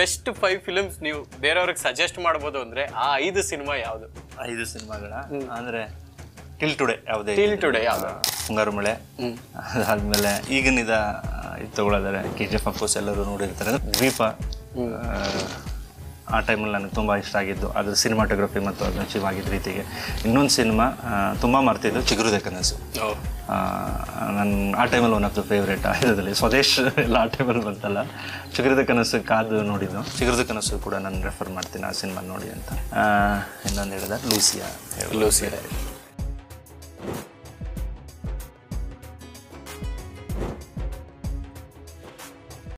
Best five films ನೀವು ಬೇರೆಯವ್ರಿಗೆ suggest ಮಾಡ್ಬೋದು ಅಂದ್ರೆ ಆ ಐದು ಸಿನಿಮಾ ಯಾವುದು ಐದು ಸಿನಿಮಾಗಳ ಅಂದ್ರೆ ಟಿಲ್ ಟುಡೆ ಯಾವುದೇ Till Today ಯಾವ್ದು? ಮುಂಗಾರು ಮಳೆ ಅದಾದ್ಮೇಲೆ ಈಗಿನಿದ ಇದು ತಗೊಳ್ಳೋದಾರೆ ಕೆ ಜಿ ಎಫ್ ಅಫ್ಕೋರ್ಸ್ ಎಲ್ಲರೂ ನೋಡಿರ್ತಾರೆ ದ್ವೀಪ ಆ, ಆ ಟೈಮಲ್ಲಿ ನನಗೆ ತುಂಬ ಇಷ್ಟ ಆಗಿದ್ದು ಅದ್ರ ಸಿನಿಮಾಟೋಗ್ರಫಿ ಮತ್ತು ಅದನ್ನ ಅಚೀವ್ ಆಗಿದ್ದ ರೀತಿಗೆ ಇನ್ನೊಂದು ಸಿನಿಮಾ ತುಂಬ ಮಾಡ್ತಿದ್ದು ಚಿಗುರುದೆ ಕನಸು ನನ್ನ ಆ ಟೈಮಲ್ಲಿ ಒನ್ ಆಫ್ ದ ಫೇವ್ರೇಟ್ ಇದರಲ್ಲಿ ಸ್ವದೇಶ್ ಎಲ್ಲ ಆ ಟೈಮಲ್ಲಿ ಬಂತಲ್ಲ ಚಿಗುರದ ಕನಸು ಕಾದು ನೋಡಿದ್ದು ಚಿಗುರದ ಕನಸು ಕೂಡ ನಾನು ರೆಫರ್ ಮಾಡ್ತೀನಿ ಆ ಸಿನಿಮಾ ನೋಡಿ ಅಂತ ಆ, ಇನ್ನೊಂದು ಹೇಳಿದ ಲೂಸಿಯಾ ಲೂಸಿ